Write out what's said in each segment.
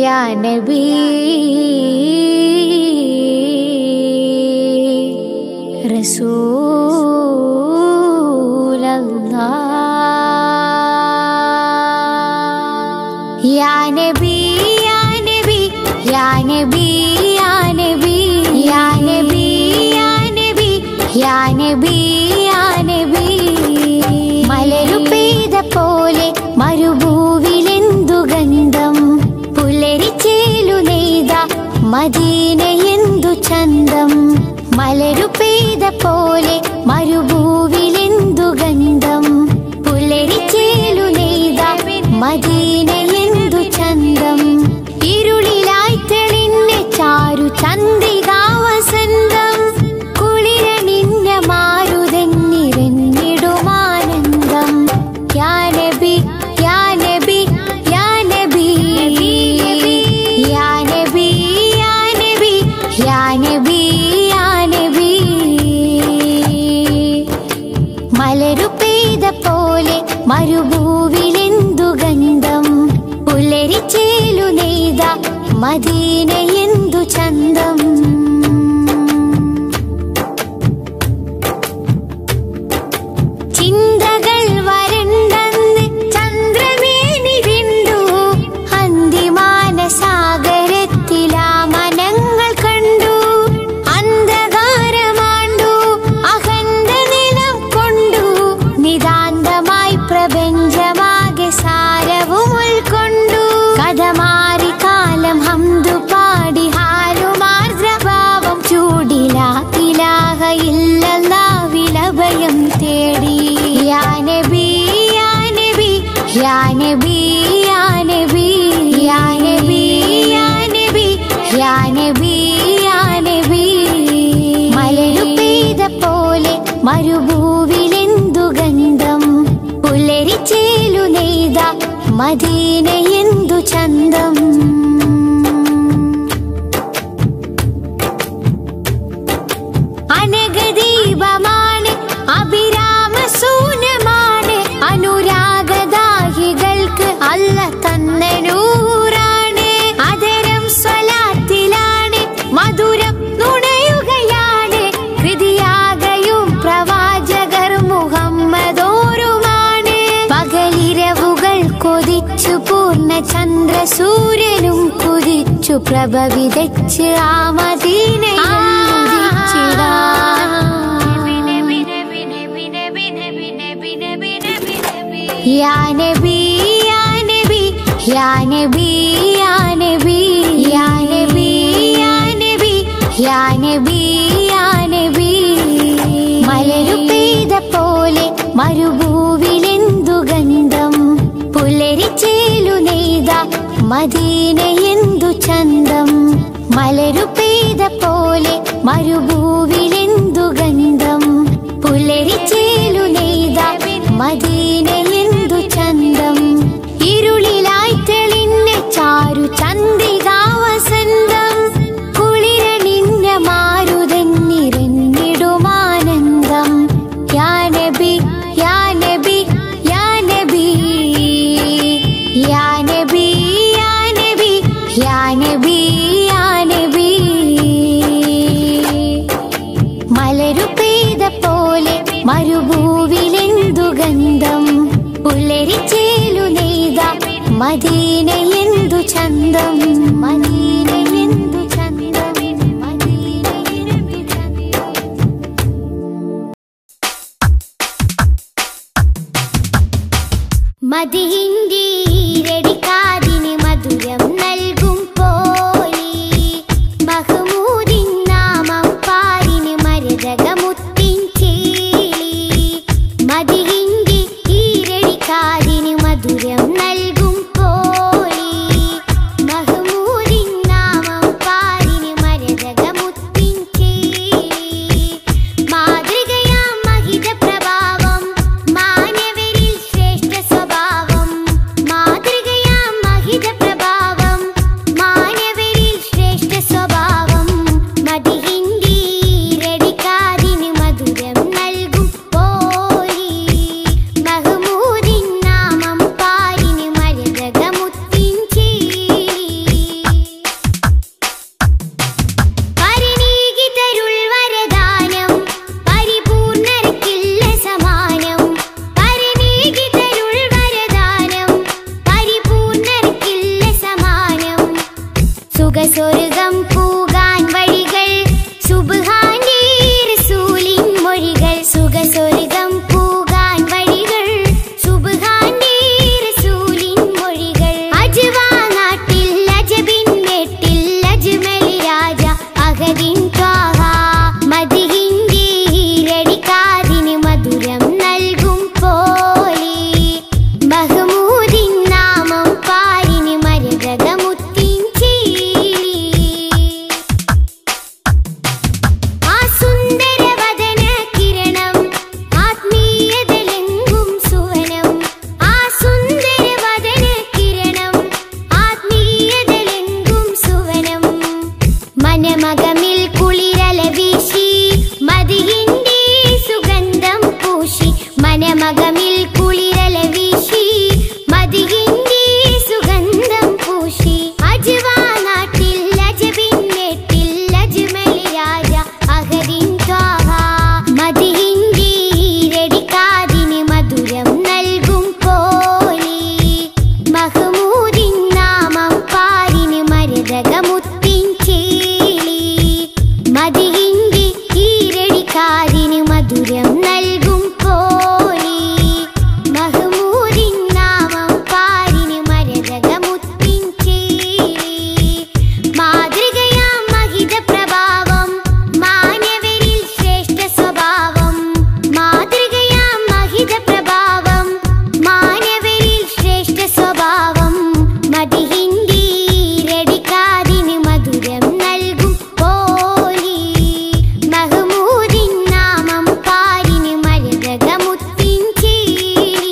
യാ നബി റസൂലല്ലാഹ് യാ നബി യാ നബി യാ നബി യാ നബി യാ നബി യാ നബി യാ നബി യാ നബി മലരു പെയ്ത പോലെ മരുഭൂവിലെന്തു ഗന്ധം പുലരിച്ചേലു നെയ്ത മദീന എന്തു ചന്തം മലരു പെയ്ത പോലെ മരുഭൂവിലെന്തു ഗന്ധം പുലരിച്ചേലു നെയ്ത മദീന എന്തു ചന്തം ഇരുളിലായി തെളിഞ്ഞ ചാരു ചന്ദ്രികാവസന്തം കുളിര നിന്ന മാരുതെന്നിരഞ്ഞിടുമാനന്ദം യാ നബി യാ നബി യാ നബി യാ നബി യാ നബി യാ നബി യാ നബി മലരു പെയ്ത പോലെ മരുഭൂവിലെന്തു ഗന്ധം പുലരിച്ചേലു നെയ്ത മദീന എന്തു ചന്തം ചിന്തകൾ വരണ്ടെന്ന് ചന്ദ്രമേനി വിണ്ടു അന്തിമാനസാഗരത്തിലാ മനങ്ങൾ കണ്ടു അന്ധകാരമാണ്ടു അഖണ്ഡ നിലം കൊണ്ടു നിതാന്തമായി പ്രപഞ്ചമാകെ സാരവും ഉൾക്കൊണ്ടു കഥ മാറി കാലം ഹംദു പാടി ഹാലുമാർദ്രഭാവം ചൂടില ഇലാഹ ഇല്ലല്ലാ വിലഭയം തേടി യാ നബി യാ നബി യാ നബി യാ നബി യാ നബി യാ നബി യാ നബി യാ നബി മലരു പെയ്ത പോലെ മരുഭൂവിലെന്തു ഗന്ധം പുലരിച്ചേലു നെയ്ത മദീന എന്തു ചന്തം അനഗദീപമാണ് അഭിരാമ സൂനമാണ് അനുരാഗദാഹികൾക്ക് അല്ല തന്ന നൂറാണ് അതരം സ്വലാത്തിലാണ് മധുരം നുണയുകയാണ് കൃതിയാകയും പ്രവാചകർ മുഹമ്മദോരുമാണ് പകലിരവുകൾ കൊതിച്ചു പൂർണ്ണ ചന്ദ്ര സൂര്യനും കുതിച്ചു പ്രഭ വിതച്ച് ആ യാ നബി യാ നബി യാ നബി യാ നബി യാ നബി യാ നബി യാ നബി യാ നബി മലരു പെയ്ത പോലെ മരുഭൂവിലെന്തു ഗന്ധം പുലരിച്ചേലു നെയ്ത മദീന എന്തു ചന്തം മലരു പെയ്ത പോലെ മരുഭൂവിലെന്തു ഗന്ധം പുലരിച്ചേലു നെയ്ത മദീന എന്തു ചന്തം ഇരുളിലായി തെളിഞ്ഞ ചാരു ചന്ദ്രികാവസന്തം കുളിര നിന്ന മാരുതെന്നിരഞ്ഞിടുമാനന്ദം യാ നബി യാ നബി യാ നബി യാ നബി യാ നബി യാ നബി യാ നബി മലരു പെയ്ത പോലെ മരുഭൂവിലെന്തു ഗന്ധം പുലരിച്ചേലു നെയ്ത മദീന എന്തു ചന്തം മദീന എന്തു ചന്തം മദീന എന്തു ചന്തം മതിഹിന്ദീരടിക്കാതിന് മധുരം നൽകും പോലി മഹമൂദിൻ നാമം പാരിന് മരതകമുത്തിൻ ചേലി മതിഹിന്ദി ഈരടിക്കാതിന് മധുരം നൽകും പോലി മഹമൂദിൻ നാമം പാരിന് മരതകമുത്തിൻ ചേലി മാതൃകയാം മഹിത പ്രഭാവം മാനവരിൽ ശ്രേഷ്ഠ സ്വഭാവം മാതൃകയാം മകമിൽ കുളിരല വീശി മതിയിന്റെ സുഗന്ധം പൂശി അജ്വാ നാട്ടിൽ അജബിൻ നേട്ടിൽ അജ്മലി രാജ അഹദിൻ ത്വാഹ മതിയിന്റെ ഈരടിക്കാതിന് മധുരം നൽകും പോലി മഹമൂദിൻ നാമം പാരിന് മരതകമുത്തിൻ ചേലി മതിയിന്റെ ഈരടിക്കാതിന് മധുരം നൽകും പോലി മഹമൂദിൻ നാമം പാരിന് മരതകമുത്തിൻ ചേലി മാതൃകയാം മഹിത പ്രഭാവം മാനവരിൽ ശ്രേഷ്ഠ സ്വഭാവം മാതൃകയാം മഹിത പ്രഭാവം മാനവരിൽ ശ്രേഷ്ഠ സ്വഭാവം മതിഹിന്ദീരടിക്കാതിന് മധുരം നൽകും പോലി മഹമൂദിൻ നാമം പാരിന് മരതകമുത്തിൻ ചേലി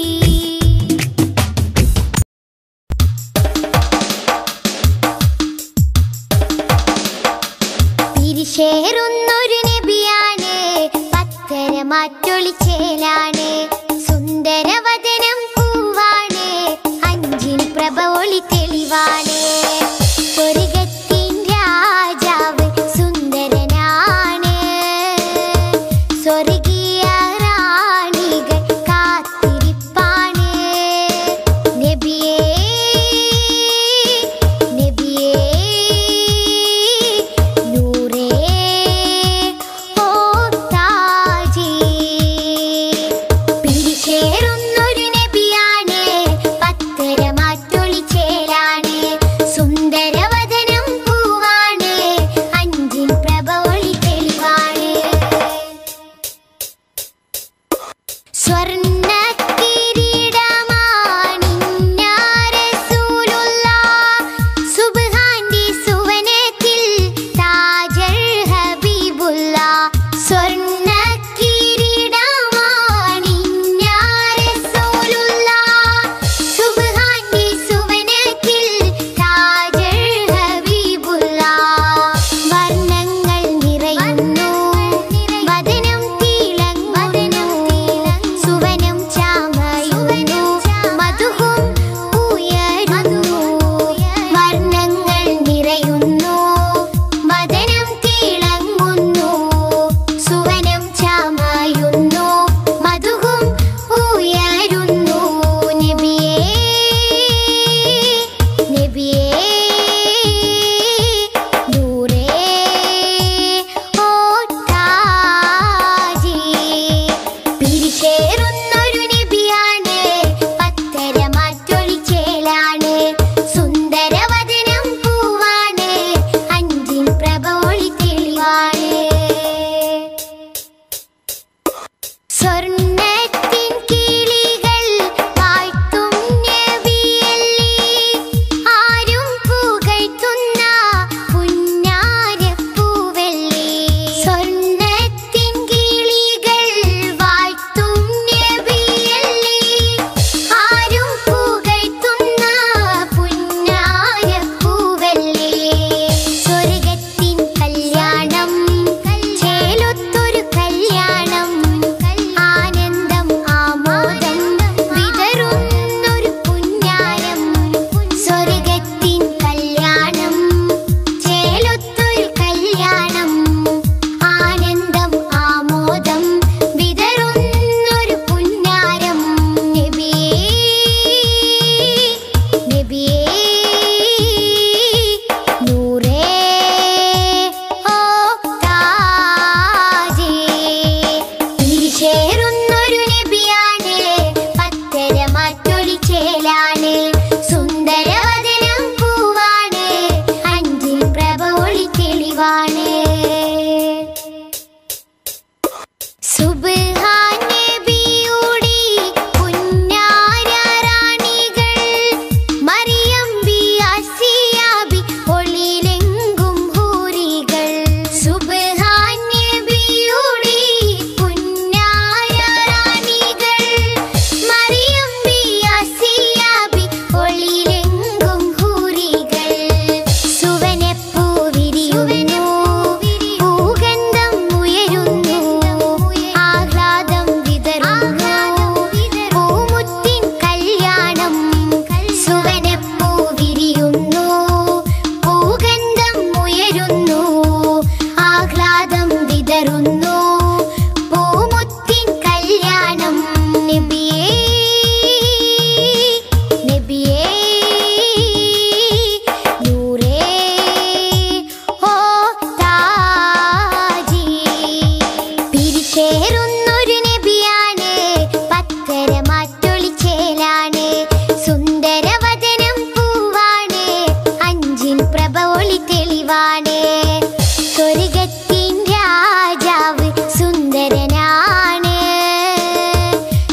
തിരിശേറുന്നൊരു നബിയാണ് പത്തര മാറ്റൊളിച്ചേലാണ് സുന്ദരവദനം പൂവാണ് അഞ്ചിൻ പ്രഭ ഒളി തെളിവാണ് സ്വർഗത്തിൻ രാജാവ് സുന്ദരനാണ് സ്വർഗീയ റാണികൾ കാത്തിരിപ്പാണ് നബിയേ നബിയേ നൂറേ ഓ താജി പിടിച്ചേറുന്നൊരു നബിയാണ് പത്തര മാറ്റൊളിച്ചേലാണ് സുന്ദരവദനം പൂവാണ് അഞ്ചിൻ പ്രഭ ഒളി തെളിവാണ് സ്വർണ്ണ കിരീടമാണിഞ്ഞാരസൂലുള്ള സുബ്ഹാന്റെ സുവനത്തിൽ താജൽ ഹബീബുള്ള സ്വർണ്ണ കിരീടമാണിഞ്ഞാരസൂലുള്ള സുബ്ഹാന്റെ സുവനത്തിൽ താജൽ ഹബീബുള്ള വർണ്ണങ്ങൾ നിറയുന്നു വദനം തിളങ്ങുന്നു സുവനം ച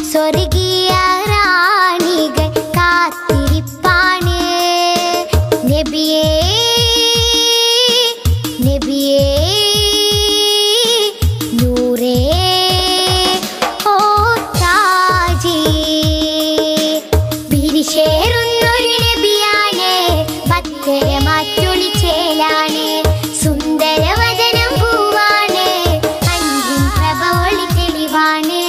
സ്വർഗീയ റാണികൾ കാത്തിരിപ്പാണ് നബിയേ നബിയേ നൂറേ ഓ താജി പിരിശേറുന്നൊരു നബിയാണ് ഭക്തരെ മാറ്റൊളിച്ചേലാണ് സുന്ദരവദനം പൂവാണ് അഞ്ചിൻ പ്രഭ ഒളി തെളിവാണ്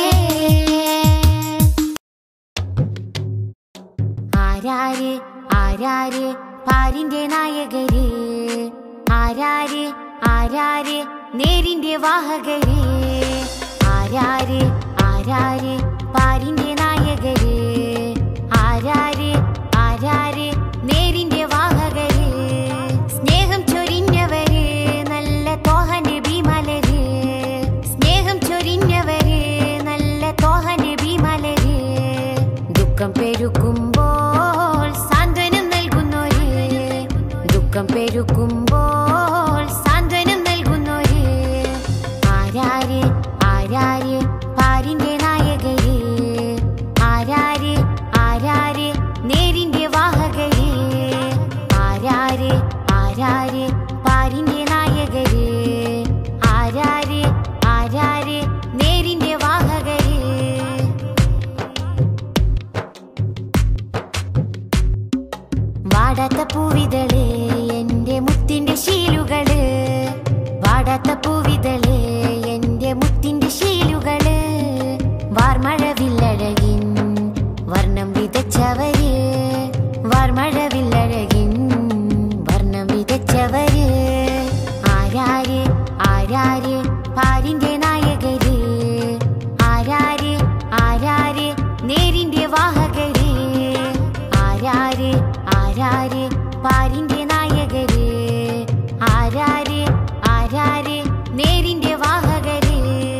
ആരാര് ആരാര് പാരിന്റെ നായകര് ആരാര് ആരാര് നേരിന്റെ വാഹകര് ആരാര് ആരാര് പാരിന്റെ നായകര് ആരാര് ആരാര് നേരിന്റെ വാഹകര് സ്നേഹം ചൊരിഞ്ഞവര് നല്ല തോഹന് ഭീമലര് സ്നേഹം ചൊരിഞ്ഞവര് നല്ല തോഹന് ഭീമലര് ദുഃഖം പെരുക്കുമ്പോൾ സാന്ത്വനം നൽകുന്നോര് ദുഃഖം പെരുക്കുമ്പോൾ സാന്ത്വനം നൽകുന്നോര് ആരാര് ആരാര് പാരിന്റെ നായകര് ആരാര് ആരാര് നേരിന്റെ വാഹകര് ആരാര് ആരാര് പാരിന്റെ നായകര് ആരാര് ആരാര് നേരിന്റെ വാഹകര് വാടാത്ത പൂവിതള് എന്റെ മുത്തിന്റെ ശീലുകള് വാടാത്ത പൂവിതള് എന്റെ മുത്തിന്റെ ശീലുകള് വാർമഴവില്ലഴകിൻ വർണ്ണം വിതച്ചവര് വാർമഴവില്ലഴകിൻ വർണ്ണം വിതച്ചവര് ആരാര് ആരാര് പാരിന്റെ നായകര് ആരാര് ആരാര് നേരിന്റെ വാഹകര് ആരാര് ആരാര് പാരിന്റെ നായകര് ആരാര് ആരാര് നേരിന്റെ വാഹകര്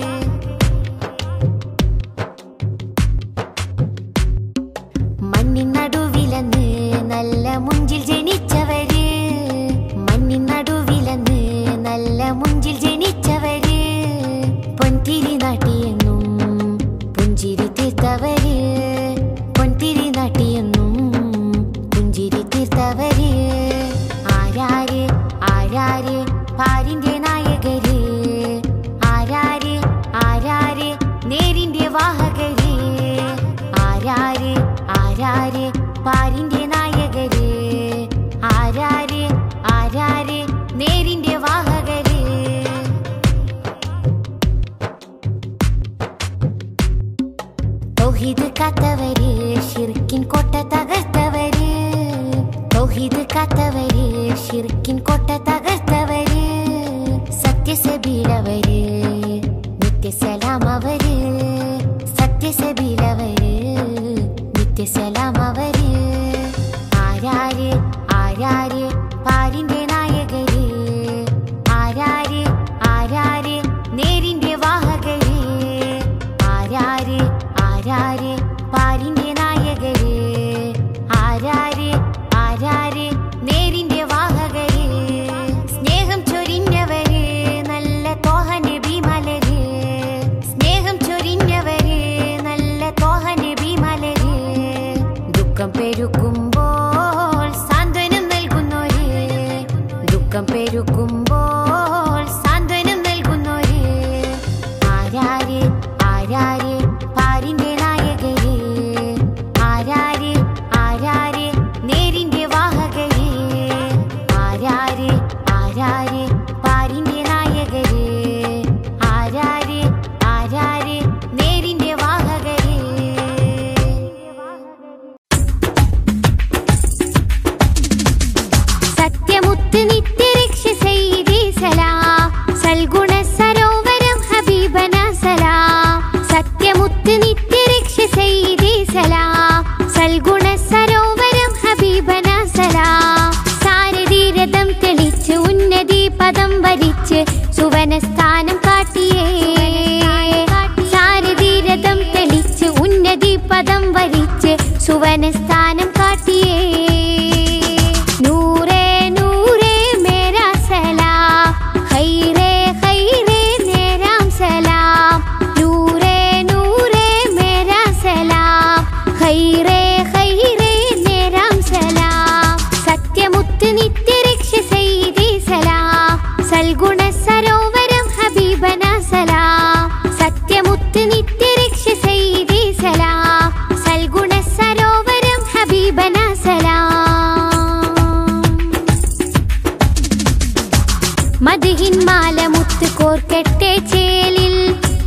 മണ്ണിൻ നടുവിലന്ന് നല്ല മുഞ്ചിൽ ജനിച്ചവര് മണ്ണിൻ നടുവിലന്ന് നല്ല മുഞ്ചിൽ ജനിച്ചവര് പൊൻതിരി നാട്ടിയെന്നും പുഞ്ചിരി തീർത്തവര് പൊൻതിരി നാട്ടിയെന്നും പുഞ്ചിരി തീർത്തവര് ആരാര് ആരാര് പാരിന്റെ നായകര് ആരാര് ആരാര് നേരിന്റെ വാഹകര് ആരാര് ആരാര് പാരിന്റെ നായകര് ആരാര് ആരാര് നേരിന്റെ വാഹകര് തൗഹീദ് കാത്തവര് ഷിർക്കിൻ കോട്ട തകർത്തവര് തൗഹീദ് കാത്തവര് ഷിർക്കിൻ കോട്ട തകർത്തവര് സത്യസബീലവര് നിത്യസലാം അവര് സത്യസബീലവര് നിത്യസലാം അവര് ആരാര് ആരാര് പാരിന്റെ നായകര് ആരാര് ആരാര് നേരിന്റെ വാഹകര് ആരാര് ആരാര് പാരിന്റെ നായകര് ആരാര് ആരാര് നേരിന്റെ വാഹകര് സ്നേഹം ചൊരിഞ്ഞവര് നല്ല തോഹന് ഭീമലര് സ്നേഹം ചൊരിഞ്ഞവര് നല്ല തോഹന് ഭീമലര് ദുഃഖം പെരുക്കുമ്പോൾ സാന്ത്വനം നൽകുന്നോര് ദുഃഖം പെരുക്കുമ്പോൾ സാന്ത്വനം നൽകുന്നോര് ആരാര് ആരാര് പാരിന്റെ നായകര് ആരാര് ആരാര് നേരിന്റെ വാഹകര് ആരാര് ആരാര് പാരിന്റെ നായകര് ആരാര് ആരാര് നേരിന്റെ വാഹകര് സത്യമുത്ത് നിത്യരക്ഷ ചെയ്തി സലാം സൽഗുണ സരോവരം ഹബീബന സലാം സത്യമുത്ത് നിത്യരക്ഷ ചെയ്തി സലാം സൽഗുണ സരോവരം ഹബീബന സലാം സാരഥീരഥം തെളിച്ച് ഉന്നതി പദം വരിച്ച് സുവനസ്ഥാനം കാട്ടിയേ സാരഥീരഥം തെളിച്ച് ഉന്നതി പദം വരിച്ച് സുവനസ്ഥാനം കാട്ടിയേ നൂറേ നൂറേ മേരാ സലാം ഹൈറേ ഹൈറേ നേരാം സലാം നൂറേ നൂറേ മേരാ സലാം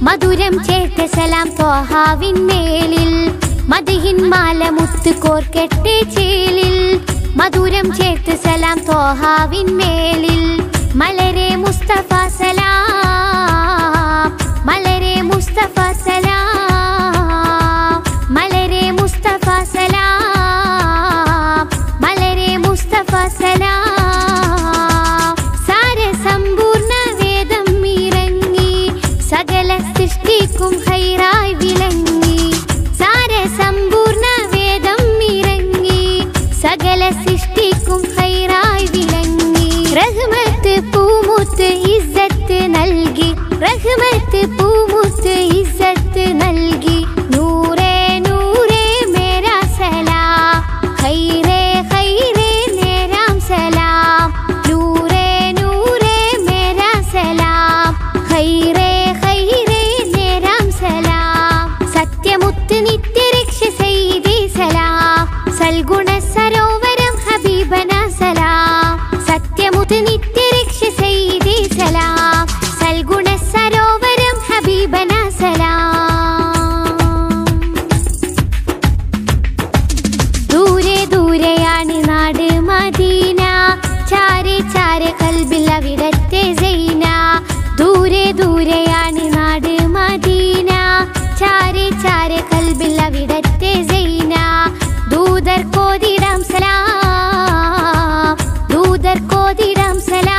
മധുരം ചേർത്ത സലാം ത്വാഹാവിൻ മേലിൽ മതിഹിൻ മാല മുത്ത് കോർക്കെട്ടെ ചേലിൽ മധുരം ചേർത്ത് സലാം ത്വാഹാവിൻ മേലിൽ മലരെ മുസ്തഫ സലാം മലരെ മുസ്തഫ സലാം മലരെ മുസ്തഫ സലാം മലരെ മുസ്തഫ സലാം സാരസമ്പൂർണ്ണ വേദം ഇറങ്ങി സകല സൃഷ്ടിക്കും ഹൈറായി വിളങ്ങി സാരസമ്പൂർണ്ണ വേദം ഇറങ്ങി സകല സൃഷ്ടിക്കും ഹൈറായി വിളങ്ങി റഹ്മത്ത് പൂമുത്ത് ഇസ്സത്ത് നൽകി റഹ്മത്ത് പൂമുത്ത് ഇസ്സത്ത് നൽകി നൂറേ നൂറേ മേരാ സലാം ഹൈറേ ഹൈറേ നേരാം സലാം നൂറേ നൂറേ മേരാ സലാം ഹൈറേ ഹൈറേ നേരാം സലാം സത്യമുത്ത് നിത്യരക്ഷ ചെയ്തി സലാം സൽഗുണ സരോവരം ഹബീബന സലാം സത്യമുത്ത് നിത്യരക്ഷ ചെയ്തി സലാം സൽഗുണ സരോവരം ഹബീബന സലാം ദൂരെ ദൂരെയാണ് നാട് മദീന ചാരെ ചാരെ കൽബിൽ അവിടത്തെ സൈന ദൂരെ ദൂരെയാണ് നാട് മദീന ചാരെ ചാരെ കൽബിൽ അവിടത്തെ സൈന ദൂതർ കോതിടാം സലാം ദൂതർ കോതിടാം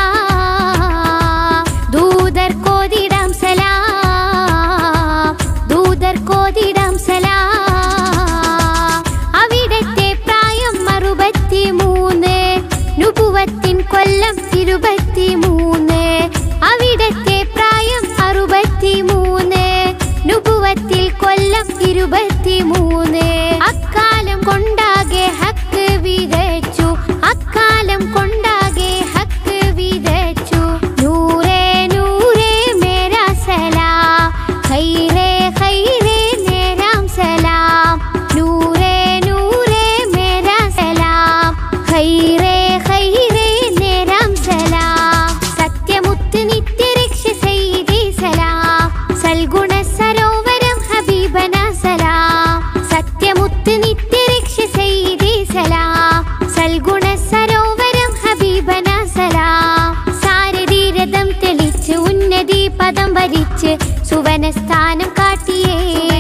സലാം ദൂതർ കോതിടാം സലാം ദൂതർ കോതിടാം സലാം അവിടത്തെ പ്രായം അറുപത്തി മൂന്ന് നുപുവത്തിൻ കൊല്ലം ഇരുപത്തി മൂന്ന് അവിടത്തെ പ്രായം അറുപത്തി മൂന്ന് നുപുവത്തിൽ കൊല്ലം ഇരുപത്തി മൂന്ന് അക്കാലം കൊണ്ടാകെ ഹക്ക് വിതച്ചു അക്കാലം കൊണ്ടാകെ ഹക്ക് വിതച്ചു നൂറേ നൂറേ മേരാ സലാം ഹൈറേ ഹൈറേ നേരാം സലാം നൂറേ നൂറേ മേരാ സലാം ഹൈറേ ഹൈറേ നേരാം സലാം സത്യമുത്ത് നിത്യരക്ഷ ചെയ്തി സലാം സൽഗുണ സരോവരം ഹബീബന സലാം സത്യമുത്ത് നിത്യരക്ഷ ചെയ്തി സലാം സൽഗുണ സരോവരം ഹബീബന സലാം സാരഥീരഥം തെളിച്ച് ഉന്നതി പദം വരിച്ച് സുവനസ്ഥാനം കാട്ടിയേ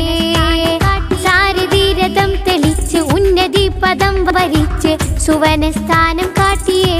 സാരഥീരഥം തെളിച്ച് ഉന്നതി പദം വരിച്ച് സുവനസ്ഥാനം കാട്ടിയേ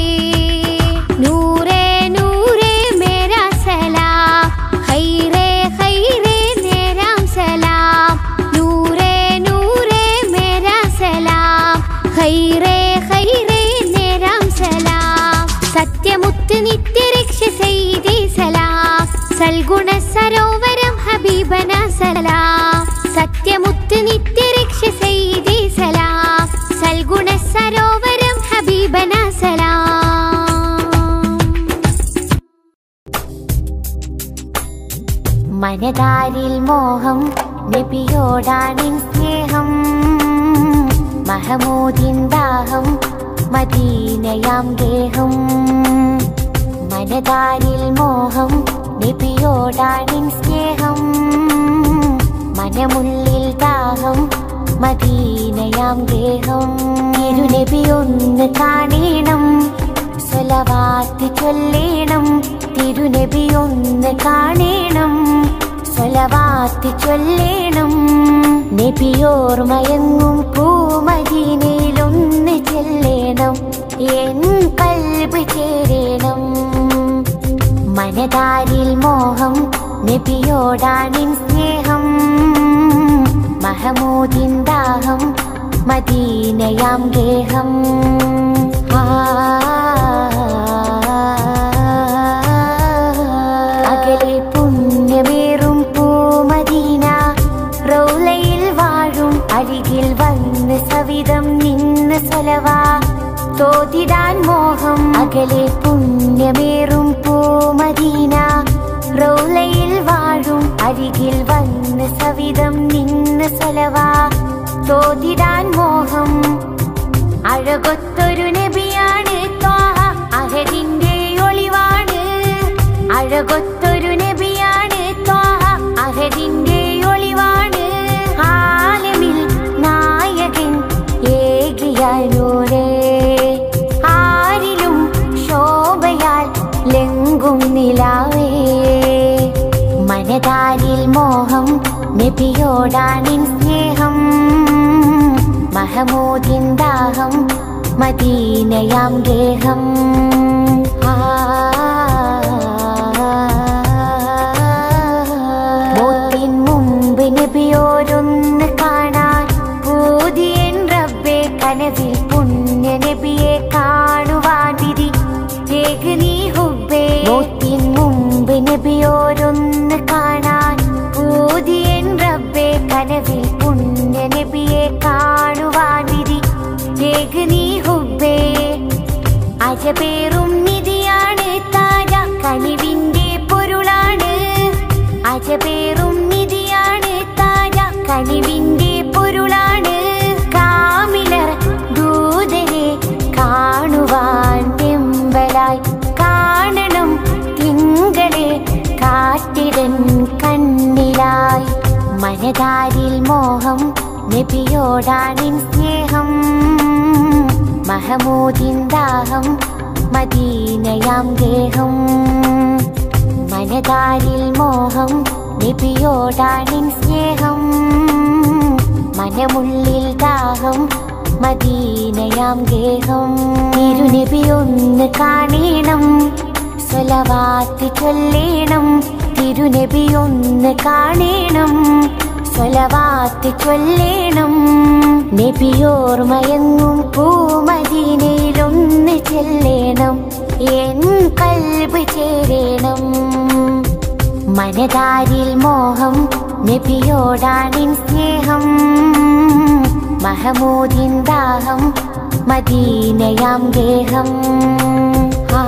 നൂറേ നൂറേ മേരാ സലാം ഹൈറേ ഹൈറേ നേരാം സലാം നൂറേ നൂറേ മേരാ സലാം ഹൈറേ ഹൈറേ നേരാം സലാം സത്യമുത്ത് നിത്യരക്ഷ ചെയ്തി സലാം സൽഗുണ സരോവരം ഹബീബന സലാം സത്യമുത്ത് നിത്യരക്ഷ ചെയ്തി സലാം സൽഗുണ സരോവരം ഹബീബന സലാം മനതാരിൽ മോഹം നബിയോടാണിൻ സ്നേഹം മഹമൂദിൻ ദാഹം മദീനയാം ഗേഹം മനതാരിൽ മോഹം നബിയോടാണിൻ സ്നേഹം മനമുള്ളിൽ ദാഹം മദീനയാം ഗേഹം തിരുനബി ഒന്ന് കാണേണം സ്വലവാത്ത് ചൊല്ലേണം തിരുനബി ഒന്ന് കാണേണം സ്വലവാത്ത് ചൊല്ലേണം നബിയോർമയങ്ങും പൂമദീനയിലൊന്ന് ചെല്ലേണം എൻ കൽബ് ചേരേണം മനതാരിൽ മോഹം നബിയോടാണിൻ സ്നേഹം മഹമൂദിൻ ദാഹം മദീനയാം ഗേഹം ആ അകലെ പുണ്യമേറും പൂമദീന റൗലയിൽ വാഴും അരികിൽ വന്ന് സവിധം നിന്ന് സ്വലവാ തോതിടാൻ മോഹം അകലെ പുണ്യമേറും പൂമദീന റൗലയിൽ വാഴും അരികിൽ വന്ന് സവിധം നിന്ന് സ്വലവാ തോതിടാൻ മോഹം അഴകൊത്തൊരു നബിയാണ് ത്വാഹ അഹദിന്റെ ഒളിവാണ് അഴകൊത്തൊരു നബിയാണ് ത്വാഹ നബിയോടാണിൻ സ്നേഹം മഹമൂദിൻ ദാഹം മദീനയാം ഗേഹം ആ മോത്തിൻ മുമ്പ് നബിയോരൊന്ന് കാണാൻ പൂതിയൻ റബ്ബെ കനവിൽ പുണ്യ നബിയെ കാണുവാൻ വിധി ഏക് നീ ഹുബേ മോത്തിൻ മുമ്പ് നബിയോരൊന്ന് കാണാൻ പൂതിയൻ റബ്ബെ കനവിൽ പുണ്യ നബിയെ കാണുവാൻ വിധി ഏക് നീ ഹുബേ അജപേറും നിധിയാണ് താര കനിവിന്റെ പൊരുളാണ് അജപേറും നിധിയാണ് താര കനിവിന്റെ പൊരുളാണ് കാമിലർ ദൂതരെ കാണുവാൻ വെമ്പലായി കാണണം തിങ്കളെ കാറ്റിടൻ കണ്ണിലായി മനതാരിൽ മോഹം നബിയോടാണിൻ സ്നേഹം മഹമൂദിൻ ദാഹം മദീനയാം ഗേഹം മനതാരിൽ മോഹം നബിയോടാണിൻ സ്നേഹം മനമുള്ളിൽ ദാഹം മദീനയാം ഗേഹം തിരുനബി ഒന്ന് കാണണം സ്വലവാത്തി ചൊല്ലേണം തിരുനബി ഒന്ന് കാണണം സ്വലവാത്തി ചൊല്ലേണം നബിയോർമയങ്ങും പൂമദീനയിലൊന്ന് ചെല്ലേണം എൻ കൽബ് ചേരേണം മനതാരിൽ മോഹം നബിയോടാണിൻ സ്നേഹം മഹമൂദിൻ ദാഹം മദീനയാം ഗേഹം ആ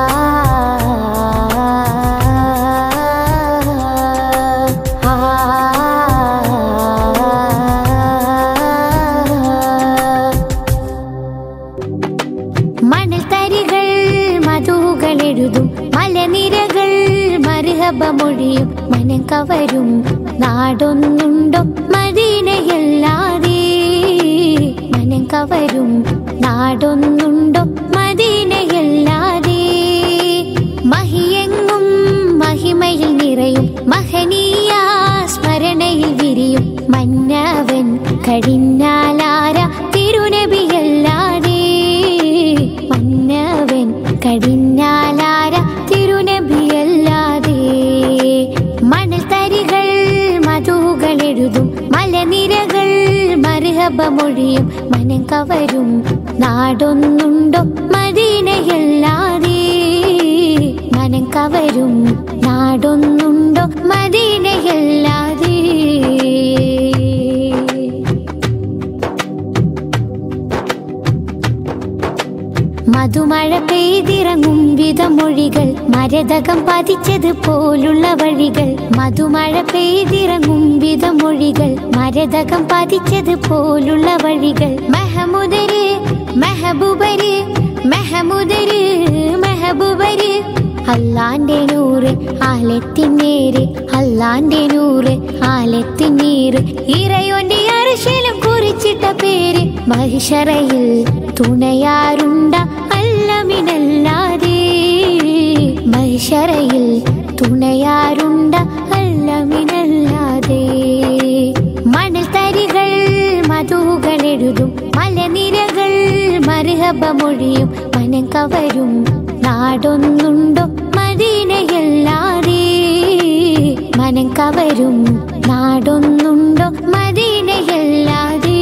മണൽത്തരികൾ മധുകൾ എഴുതും മലനിരകൾ മറുഹബമൊഴിയും മനം കവരും നാടൊന്നുണ്ടോ മദീനയല്ലാതെ മനം കവരും നാടൊന്നുണ്ടോ മദീനയല്ലാതെ മഹിയെങ്ങും മഹിമയിൽ നിറയും മഹനീയ സ്മരണയിൽ വിരിയും മന്നവൻ കഴിഞ്ഞാലാര തിരുനബിയല്ലാതെ മന്നവൻ കഴിഞ്ഞാലാര തിരുനബിയല്ലാതെ മണൽത്തരികൾ മധുകൾ എഴുതും മലനിരകൾ മറുഹബമൊഴിയും മനം കവരും നാടൊന്നുണ്ടോ മദീനയല്ലാതെ മനം കവരും നാടൊന്നുണ്ടോ മദീനയല്ലാതെ മധുമഴ പെയ്തിറങ്ങും വിധമൊഴികൾ മരതകം പതിച്ചത് പോലുള്ള വഴികൾ മധുമഴ പെയ്തിറങ്ങും വിധമൊഴികൾ മരതകം പതിച്ചത് പോലുള്ള വഴികൾ മെഹമുദര് മെഹബൂബര് മെഹമുദര് മെഹബൂബര് അല്ലാന്റെ നൂറ് ആലത്തിനേര് അല്ലാന്റെ നൂറ് ആലത്തിനീര് ഇറയോന്റെ അരശലും കുറിച്ചിട്ട പേര് മഹിഷറയിൽ തുണയാറുണ്ട അല്ലമിനല്ലാതെ മഹിഷറയിൽ തുണയാറുണ്ട അല്ലമിനല്ലാതെ മണൽത്തരികൾ മധുകൾ എഴുതും മലനിരകൾ മറുഹബമൊഴിയും മനം കവരും നാടൊന്നുണ്ടോ മദീനയല്ലാതെ മനം കവരും നാടൊന്നുണ്ടോ മദീനയല്ലാതെ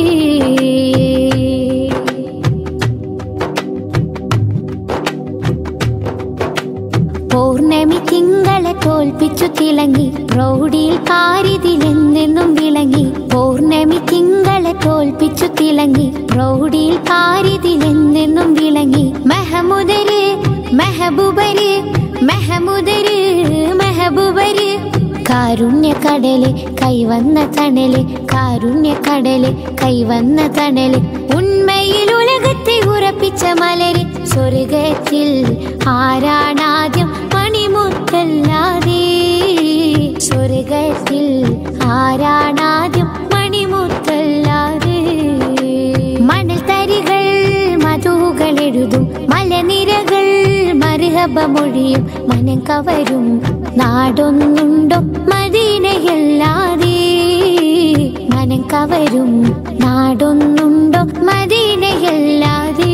പൗർണമി തിങ്കളെ തോൽപ്പിച്ചു തിളങ്ങി പ്രൗഢിയിൽ പാരിതിലെന്നെന്നും വിളങ്ങി പൗർണമി തിങ്കളെ തോൽപ്പിച്ചു തിളങ്ങി പ്രൗഢിയിൽ പാരിതിലെന്നെന്നും വിളങ്ങി മെഹമുദര് മെഹബൂബര് മെഹമുദര് മെഹബൂബര് കാരുണ്യ കടല് കൈവന്ന തണല് കാരുണ്യ കടല് കൈവന്ന തണല് ഉണ്മയിൽ ഉലകത്തെ ഉറപ്പിച്ച മലര് സ്വർഗത്തിൽ ആരാണാദ്യം മണിമുത്തല്ലാതെ സ്വർഗത്തിൽ ആരാണാദ്യം മണിമുത്തല്ലാതെ മണൽത്തരികൾ മധുകൾ എഴുതും മലനിരകൾ മറുഹബമൊഴിയും മനം കവരും നാടൊന്നുണ്ടോ മദീനയല്ലാതെ കവരും നാടൊന്നുണ്ടോ മദീനയല്ലാതെ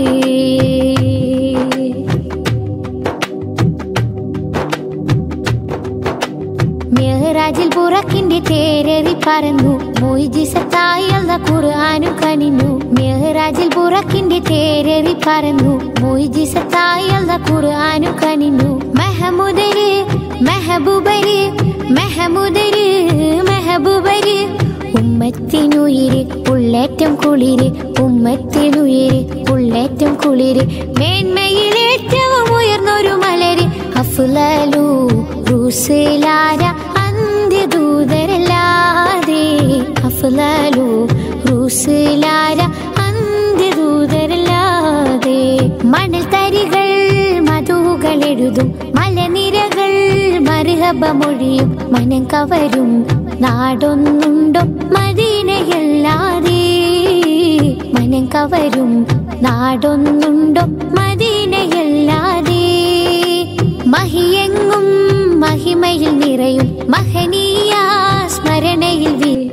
മെഹ്റാജിൽ പുറക്കിന്റെ തേരേറി പറന്നു മൊയ്ജിസത്തായി അല്ല ഖുർആാനും കനിഞ്ഞു മെഹ്റാജിൽ പുറക്കിന്റെ തേരേറി പറന്നു മൊയ്ജിസത്തായി അല്ല ഖുർആാനും കനിഞ്ഞു മെഹമുദര് മെഹബൂബര് മെഹമുദര് മെഹബൂബര് ഉമ്മത്തിനുയിര് ഉള്ളേറ്റം കുളിര് ഉമ്മത്തിനുയിര് ഉള്ളേറ്റം കുളിര് മേന്മയിൽ ഏറ്റവും ഉയർന്നൊരു മലര് അഫ്ലലു റൂസിലാര അന്ത്യദൂതരല്ലാതെ അഫ്ലലു റൂസിലാര അന്ത്യദൂതരല്ലാതെ മണൽ തരികൾ മധുകൾ എഴുതും മലനിരകൾ മറുഹബമൊഴിയും മനം കവരും നാടൊന്നുണ്ടോ മദീനയല്ലാതെ മനം കവരും നാടൊന്നുണ്ടോ മദീനയല്ലാതെ മഹിയെങ്ങും മഹിമയിൽ നിറയും മഹനീയ സ്മരണയിൽ വീ